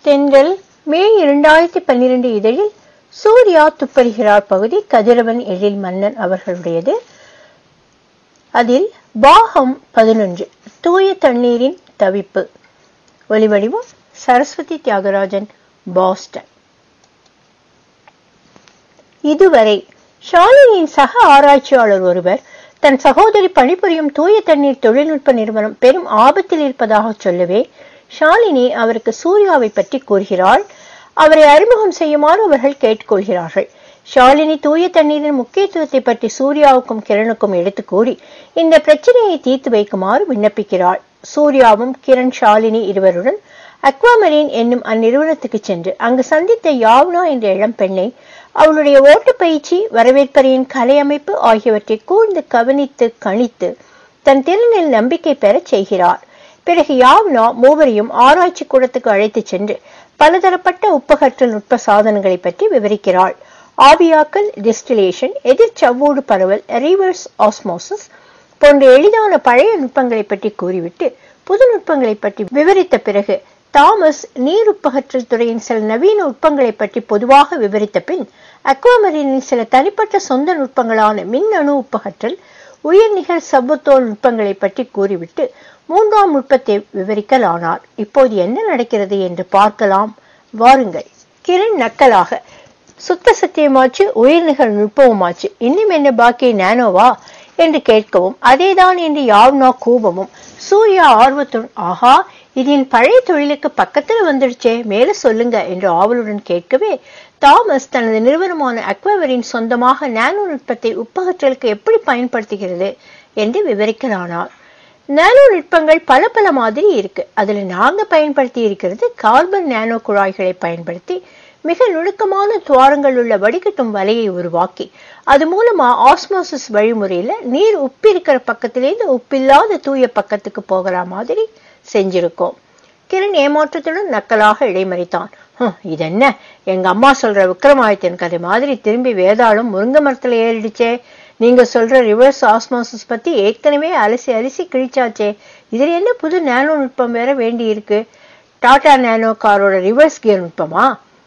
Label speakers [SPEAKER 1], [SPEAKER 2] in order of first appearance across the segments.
[SPEAKER 1] தென்றல் மே இரண்டாயிரத்தி பன்னிரண்டு இதழில் சூர்யா துப்பறிகிறார் பகுதி கதிரவன் எழில் மன்னன் அவர்களுடையது அதில் பாகம் பதினொன்று தூய தண்ணீரின் தவிப்பு ஒலிவடிவம் சரஸ்வதி தியாகராஜன் பாஸ்டன் இதுவரை ஷாலினியின் சக ஆராய்ச்சியாளர் ஒருவர் தன் சகோதரி பணிபுரியும் தூய தண்ணீர் தொழில்நுட்ப நிறுவனம் பெரும் ஆபத்தில் இருப்பதாக சொல்லவே ஷாலினி அவருக்கு சூர்யாவை பற்றி கூறுகிறாள் அவரை அறிமுகம் செய்யுமாறு அவர்கள் கேட்டுக்கொள்கிறார்கள் ஷாலினி தூய தண்ணீரின் முக்கியத்துவத்தை பற்றி சூர்யாவுக்கும் கிரணுக்கும் எடுத்து கூறி இந்த பிரச்சனையை தீர்த்து வைக்குமாறு விண்ணப்பிக்கிறாள் சூர்யாவும் கிரண் ஷாலினி இருவருடன் அக்வாமரீன் என்னும் அந்நிறுவனத்துக்கு சென்று அங்கு சந்தித்த யாவ்னா என்ற இளம் பெண்ணை அவளுடைய ஓட்டப் பயிற்சி வரவேற்பறையின் கலை அமைப்பு ஆகியவற்றை கூர்ந்து கவனித்து கணித்து தன் திறனில் நம்பிக்கை பெறச் செய்கிறார் பிறகு யாவ்னா மூவரையும் ஆராய்ச்சி கூடத்துக்கு அழைத்துச் சென்று பலதரப்பட்ட உப்பகற்றல் நுட்ப சாதனங்களை பற்றி விவரிக்கிறாள் ஆவியாக்கல் டிஸ்டிலேஷன் எதிர்ச்சவ்வூடு பரவல் ரிவர்ஸ் ஆஸ்மோசிஸ் போன்ற எளிதான பழைய நுட்பங்களை பற்றி கூறிவிட்டு புது நுட்பங்களை பற்றி விவரித்த பிறகு தாமஸ் நீர் உப்பகற்றல் துறையின் சில நவீன நுட்பங்களை பற்றி பொதுவாக விவரித்த பின் அக்வாமரீனின் சில தனிப்பட்ட சொந்த நுட்பங்களான மின்னணு உப்பகற்றல் உயர்நிகர் சவ்வுத்தோல் நுட்பங்களை பற்றி கூறிவிட்டு மூன்றாம் நுட்பத்தை விவரிக்கலானார் இப்போது என்ன நடக்கிறது என்று பார்க்கலாம் வாருங்கள் கிரண் நக்கலாக சுத்த சத்தியமாச்சு உயிர்நிகர் நுட்பவுமாச்சு இன்னும் என்ன பாக்கி நானோவா என்று கேட்கவும் அதேதான் என்று யாவ்னா கூபமும் சூர்யா ஆர்வத்துடன் ஆஹா இது என் பழைய தொழிலுக்கு பக்கத்துல வந்துடுச்சே மேல சொல்லுங்க என்று ஆவலுடன் கேட்கவே தாமஸ் தனது நிறுவனமான அக்வவரின் சொந்தமாக நானோ நுட்பத்தை உப்பகற்றலுக்கு எப்படி பயன்படுத்துகிறது என்று விவரிக்கலானார் நானோ நுட்பங்கள் பல பல மாதிரி இருக்கு அதுல நாங்க பயன்படுத்தி இருக்கிறது கார்பன் நானோ குழாய்களை பயன்படுத்தி மிக நுணுக்கமான துவாரங்கள் உள்ள வடிகட்டும் வலையை உருவாக்கி அது மூலமா ஆஸ்மோசிஸ் வழிமுறையில நீர் உப்பு இருக்கிற பக்கத்திலேருந்து உப்பில்லாத தூய பக்கத்துக்கு போகிற மாதிரி செஞ்சிருக்கோம் கிரண் ஏமாற்றத்துடன் நக்கலாக இடைமறித்தான் இது என்ன எங்க அம்மா சொல்ற விக்ரமாதித்தன் கதை மாதிரி திரும்பி வேதாளம் முருங்க மரத்துல ஏறிடுச்சே நீங்க சொல்ற ரிவர்ஸ் ஆஸ்மோசிஸ் பத்தி ஏற்கனவே அலசி அலசி கிழிச்சாச்சே இதுல என்ன புது நானோ நுட்பம் வேற வேண்டி இருக்கு டாடா நானோ காரோட ரிவர்ஸ் கியர் நுட்பமா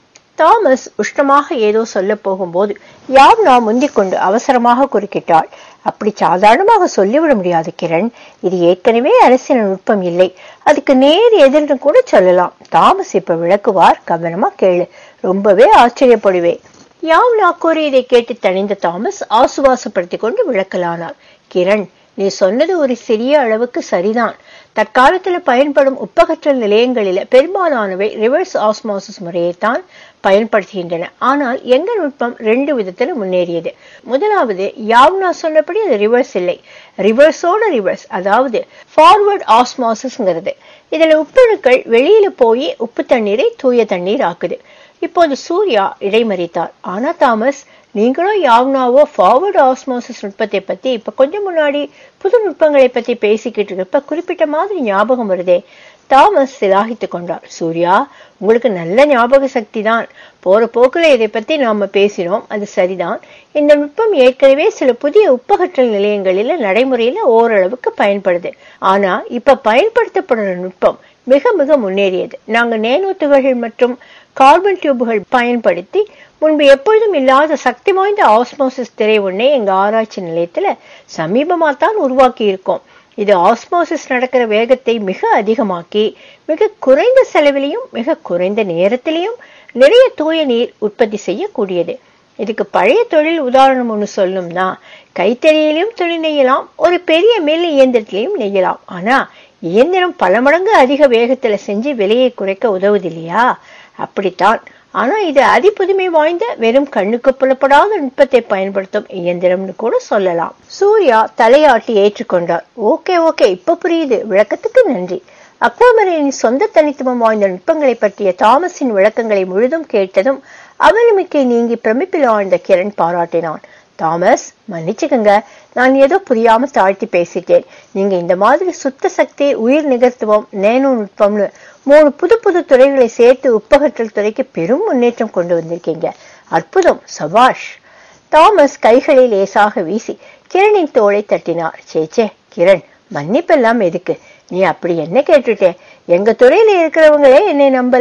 [SPEAKER 1] தாமஸ் உஷ்டமாக ஏதோ சொல்ல போகும்போது யாவ்னா முந்திக் கொண்டு அவசரமாக குறுக்கிட்டாள் அப்படி சாதாரணமாக சொல்லிவிட முடியாது கிரண் இது ஏற்கனவே அரசியல் நுட்பம் இல்லை அதுக்கு நேர் எதிர்னு கூட சொல்லலாம் தாமஸ் இப்ப விளக்குவார் கவனமா கேளு ரொம்பவே ஆச்சரியப்படுவே யாவ்னா கூறியதை கேட்டு தணிந்த தாமஸ் ஆசுவாசப்படுத்தி கொண்டு விளக்கலானார் கிரண் நீ சொன்னது ஒரு சிறிய அளவுக்கு சரிதான் தற்காலத்துல பயன்படும் உப்பகற்றல் நிலையங்களில பெரும்பாலானவை ரிவர்ஸ் ஆஸ்மோசிஸ் முறையைத்தான் பயன்படுத்துகின்றன ஆனால் எங்க நுட்பம் ரெண்டு விதத்துல முன்னேறியது முதலாவது யாவ்னா சொன்னபடி அது ரிவர்ஸ் இல்லை ரிவர்ஸோட ரிவர்ஸ் அதாவது ஃபார்வர்ட் ஆஸ்மாசிஸ்ங்கிறது இதுல உப்புழுக்கள் வெளியில போய் உப்பு தண்ணீரை தூய தண்ணீர் ஆக்குது இப்போது சூர்யா இடைமறித்தார் ஆனா தாமஸ் நீங்களும் யாவ்னாவோ ஃபார்வர்டு ஆஸ்மோசிஸ் நுட்பத்தை பத்தி இப்ப கொஞ்சம் முன்னாடி புது நுட்பங்களை பத்தி பேசிக்கிட்டு இருக்கப்ப குறிப்பிட்ட மாதிரி ஞாபகம் வருதே தாமஸ் சிலாகித்து கொண்டார் சூர்யா உங்களுக்கு நல்ல ஞாபக சக்தி தான் போற போக்குல இதை பத்தி நாம பேசினோம் அது சரிதான் இந்த நுட்பம் ஏற்கனவே சில புதிய உப்பகற்றல் நிலையங்களில நடைமுறையில ஓரளவுக்கு பயன்படுது ஆனா இப்ப பயன்படுத்தப்படுற நுட்பம் மிக மிக முன்னேறியது நாங்க நேனோ துகள்கள் மற்றும் கார்பன் டியூபுகள் பயன்படுத்தி முன்பு எப்பொழுதும் இல்லாத சக்தி வாய்ந்த ஆஸ்மோசிஸ் திரை ஒன்றை எங்க ஆராய்ச்சி நிலையத்துல சமீபமா தான் உருவாக்கி இருக்கோம் இது ஆஸ்மோசிஸ் நடக்கிற வேகத்தை மிக அதிகமாக்கி மிக குறைந்த செலவிலையும் மிக குறைந்த நேரத்திலையும் நிறைய தூய நீர் உற்பத்தி செய்யக்கூடியது இதுக்கு பழைய தொழில் உதாரணம் ஒன்று சொல்லணும்னா கைத்தறியிலையும் துணி நெய்யலாம் ஒரு பெரிய மில் இயந்திரத்திலையும் நெய்யலாம் ஆனா இயந்திரம் பல மடங்கு அதிக வேகத்துல செஞ்சு விலையை குறைக்க உதவுது இல்லையா அப்படித்தான் ஆனா இது அதிபுதுமை வாய்ந்த வெறும் கண்ணுக்கு புலப்படாத நுட்பத்தை பயன்படுத்தும் இயந்திரம்னு கூட சொல்லலாம் சூர்யா தலையாட்டி ஏற்றுக்கொண்டார் ஓகே ஓகே இப்ப புரியுது விளக்கத்துக்கு நன்றி அக்வாமரின் சொந்த தனித்துவம் வாய்ந்த நுட்பங்களை பற்றிய தாமஸின் விளக்கங்களை முழுதும் கேட்டதும் அவநம்பிக்கை நீங்கி பிரமிப்பில் ஆழ்ந்த கிரண் பாராட்டினான் தாமஸ் மன்னிச்சுக்கங்க நான் ஏதோ புரியாம தாழ்த்தி பேசிட்டேன் நீங்க இந்த மாதிரி சுத்த சக்தி உயிர் நிகழ்த்துவம் நேனோ நுட்பம்னு மூணு புது புது துறைகளை சேர்த்து உப்பகற்றல் துறைக்கு பெரும் முன்னேற்றம் கொண்டு வந்திருக்கீங்க அற்புதம் சபாஷ் தாமஸ் கைகளை லேசாக வீசி கிரணின் தோளை தட்டினார் சேச்சே கிரண் மன்னிப்பெல்லாம் எதுக்கு நீ அப்படி என்ன கேட்டுட்டே எங்க துறையில இருக்கிறவங்களே என்னை நம்பல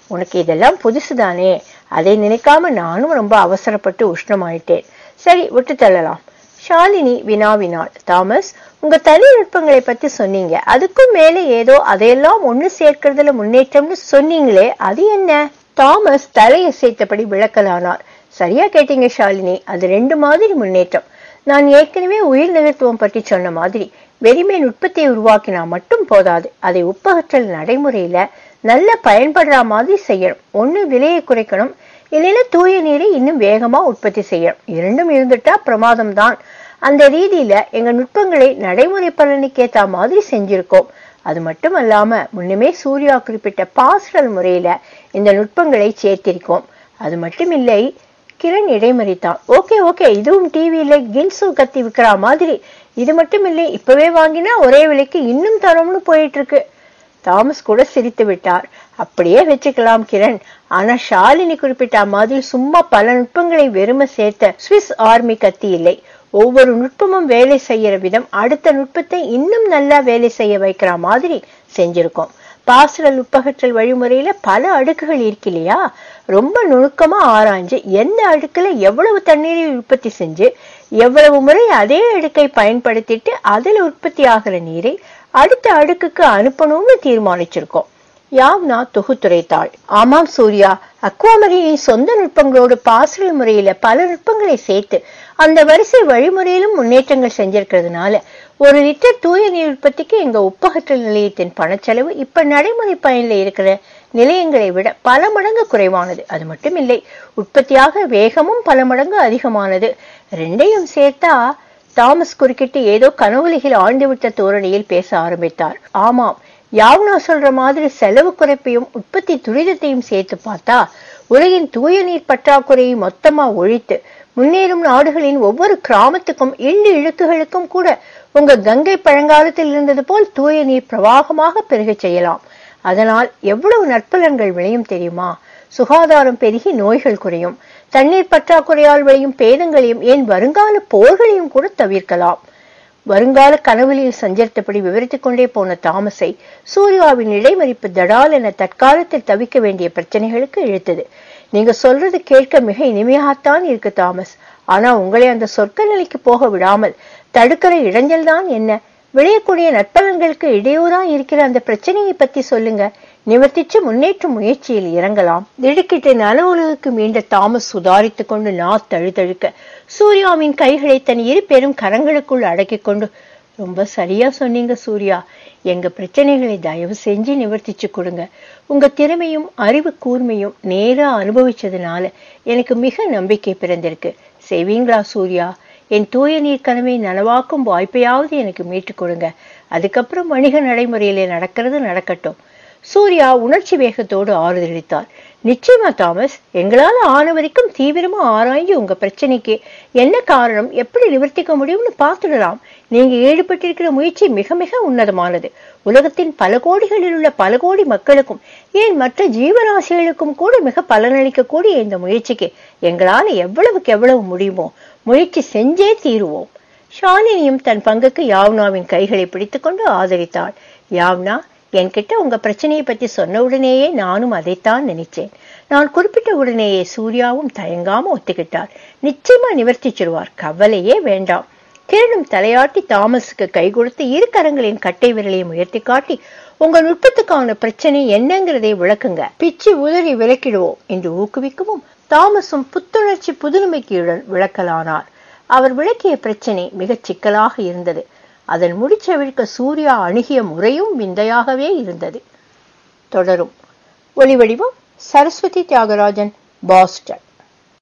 [SPEAKER 1] உனக்கு இதெல்லாம் புதுசுதானே அதை நினைக்காம நானும் ரொம்ப அவசரப்பட்டு உஷ்ணமாயிட்டேன் சரி விட்டு தள்ளலாம் ஷாலினி வினாவினாள் தாமஸ் உங்க தொழில்நுட்பங்களை பத்தி சொன்னீங்க அதுக்கும் மேலே ஏதோ அதையெல்லாம் ஒண்ணு சேர்க்கறதுல முன்னேற்றம்னு சொன்னீங்களே அது என்ன தாமஸ் தலையசைத்தபடி விளக்கலானார் சரியா கேட்டீங்க ஷாலினி அது ரெண்டு மாதிரி முன்னேற்றம் நான் ஏற்கனவே உயிர் நிகழ்த்துவம் பற்றி சொன்ன மாதிரி வெறிமேன் உற்பத்தியை உருவாக்கினா மட்டும் போதாது அதை உப்பகற்றல் நடைமுறையில நல்ல பயன்படுற மாதிரி செய்யணும் ஒண்ணு விலையை குறைக்கணும் இல்லைன்னா தூய நீரை இன்னும் வேகமா உற்பத்தி செய்யணும் இரண்டும் இருந்துட்டா பிரமாதம் தான் அந்த ரீதியில எங்க நுட்பங்களை நடைமுறை பலனுக்கு ஏத்த மாதிரி செஞ்சிருக்கோம் அது மட்டும் அல்லாம முன்னுமே சூர்யா குறிப்பிட்ட பாஸ்டல் முறையில இந்த நுட்பங்களை சேர்த்திருக்கோம் அது மட்டும் இல்லை கிரண் இடைமறித்தான் ஓகே ஓகே இதுவும் டிவியில கின்சு கத்தி விக்கிற மாதிரி இது மட்டும் இல்லை இப்பவே வாங்கினா ஒரே விலைக்கு இன்னும் தரோம்னு போயிட்டு இருக்கு தாமஸ் கூட சிரித்து விட்டார் அப்படியே வச்சுக்கலாம் கிரண் ஆனா ஷாலினி குறிப்பிட்ட மாதிரி சும்மா பல நுட்பங்களை வெறும சேர்த்த சுவிஸ் ஆர்மி கத்தி இல்லை ஒவ்வொரு நுட்பமும் வேலை செய்யற விதம் அடுத்த நுட்பத்தை இன்னும் நல்லா வேலை செய்ய வைக்கிற மாதிரி செஞ்சிருக்கோம் பாசரல் உப்பகற்றல் வழிமுறையில பல அடுக்குகள் இருக்கு இல்லையா ரொம்ப நுணுக்கமா ஆராய்ஞ்சு எந்த அடுக்குல எவ்வளவு தண்ணீரை உற்பத்தி செஞ்சு எவ்வளவு முறை அதே அடுக்கை பயன்படுத்திட்டு அதில் உற்பத்தி ஆகிற நீரை அடுத்த அடுக்குக்கு அனுப்பணும்னு தீர்மானிச்சிருக்கோம் யாவ்னா தொகுத்துரைத்தாள் ஆமாம் சூர்யா அக்வாமரியின் சொந்த நுட்பங்களோடு பாசல் முறையில பல நுட்பங்களை சேர்த்து அந்த வரிசை வழிமுறையிலும் முன்னேற்றங்கள் செஞ்சிருக்கிறதுனால ஒரு லிட்டர் தூய நீர் உற்பத்திக்கு எங்க உப்பகற்றல் நிலையத்தின் பணச்செலவு இப்ப நடைமுறை பயனில் இருக்கிற நிலையங்களை விட பல மடங்கு குறைவானது அது மட்டும் இல்லை உற்பத்தியாக வேகமும் பல மடங்கு அதிகமானது ரெண்டையும் சேர்த்தா தாமஸ் குறுக்கிட்டு ஏதோ கனவுலகில் ஆழ்ந்துவிட்ட தோரணையில் பேச ஆரம்பித்தார் ஆமாம் யாவ்னா சொல்ற மாதிரி செலவு குறைப்பையும் உற்பத்தி துரிதத்தையும் சேர்த்து பார்த்தா உலகின் தூய நீர் பற்றாக்குறையை மொத்தமா ஒழித்து முன்னேறும் நாடுகளின் ஒவ்வொரு கிராமத்துக்கும் எள்ளு இழுக்குகளுக்கும் கூட உங்க கங்கை பழங்காலத்தில் இருந்தது போல் தூய நீர் பிரவாகமாக பெருகச் செய்யலாம் அதனால் எவ்வளவு நற்பலன்கள் விளையும் தெரியுமா சுகாதாரம் பெருகி நோய்கள் குறையும் தண்ணீர் பற்றாக்குறையால் விளையும் பேதங்களையும் ஏன் வருங்கால போர்களையும் கூட தவிர்க்கலாம் வருங்கால கனவுலில் சஞ்சரித்தபடி விவரித்துக் கொண்டே போன தாமஸை சூர்யாவின் இடைமறிப்பு தடால் என தற்காலத்தில் தவிக்க வேண்டிய பிரச்சனைகளுக்கு இழுத்தது நீங்க சொல்றது கேட்க மிக இனிமையாகத்தான் இருக்கு தாமஸ் ஆனா உங்களை அந்த சொர்க்க நிலைக்கு போக விடாமல் தடுக்கிற இடைஞ்சல் தான் என்ன விளையக்கூடிய நற்பலன்களுக்கு இடையூறா இருக்கிற அந்த பிரச்சனையை பத்தி சொல்லுங்க நிவர்த்திச்சு முன்னேற்ற முயற்சியில் இறங்கலாம் திடுக்கிட்டு நல உலகுக்கு மீண்ட தாமஸ் சுதாரித்துக் கொண்டு நா தழுதழுக்க சூர்யாவின் கைகளை தன் இரு பெரும் கரங்களுக்குள் அடக்கிக் கொண்டு ரொம்ப சரியா சொன்னீங்க சூர்யா எங்க பிரச்சனைகளை தயவு செஞ்சு நிவர்த்திச்சு கொடுங்க உங்க திறமையும் அறிவு கூர்மையும் நேரா அனுபவிச்சதுனால எனக்கு மிக நம்பிக்கை பிறந்திருக்கு செய்வீங்களா சூர்யா என் தூய நீர் கனவை நனவாக்கும் வாய்ப்பையாவது எனக்கு மீட்டுக் கொடுங்க அதுக்கப்புறம் வணிக நடைமுறையிலே நடக்கிறது நடக்கட்டும் சூர்யா உணர்ச்சி வேகத்தோடு ஆறுதலித்தார் நிச்சயமா தாமஸ் எங்களால ஆன வரைக்கும் தீவிரமா ஆராய்ஞ்சு உங்க பிரச்சனைக்கு என்ன காரணம் எப்படி நிவர்த்திக்க முடியும்னு பார்த்துடலாம் நீங்க ஈடுபட்டிருக்கிற முயற்சி மிக மிக உன்னதமானது உலகத்தின் பல கோடிகளில் உள்ள பல கோடி மக்களுக்கும் ஏன் மற்ற ஜீவராசிகளுக்கும் கூட மிக பலனளிக்கக்கூடிய இந்த முயற்சிக்கு எங்களால எவ்வளவுக்கு எவ்வளவு முடியுமோ முயற்சி செஞ்சே தீருவோம் ஷாலினியும் தன் பங்குக்கு யாவ்னாவின் கைகளை பிடித்துக்கொண்டு ஆதரித்தாள் யாவ்னா என்கிட்ட உங்க பிரச்சனையை பத்தி சொன்ன உடனேயே நானும் அதைத்தான் நினைச்சேன் நான் குறிப்பிட்ட உடனேயே சூர்யாவும் தயங்காம ஒத்துக்கிட்டார் நிச்சயமா நிவர்த்திச்சிருவார் கவலையே வேண்டாம் கிரணும் தலையாட்டி தாமஸுக்கு கை கொடுத்து இரு கரங்களின் கட்டை விரலையும் உயர்த்தி காட்டி உங்க நுட்பத்துக்கான பிரச்சனை என்னங்கிறதை விளக்குங்க பிச்சு உதறி விளக்கிடுவோம் என்று ஊக்குவிக்கவும் தாமஸும் புத்துணர்ச்சி புதுமைக்கையுடன் விளக்கலானார் அவர் விளக்கிய பிரச்சனை மிகச் சிக்கலாக இருந்தது அதன் முடிச்சவிழ்க்க சூர்யா அணுகிய முறையும் விந்தையாகவே இருந்தது தொடரும் ஒளிவடிவம் சரஸ்வதி தியாகராஜன் பாஸ்டன்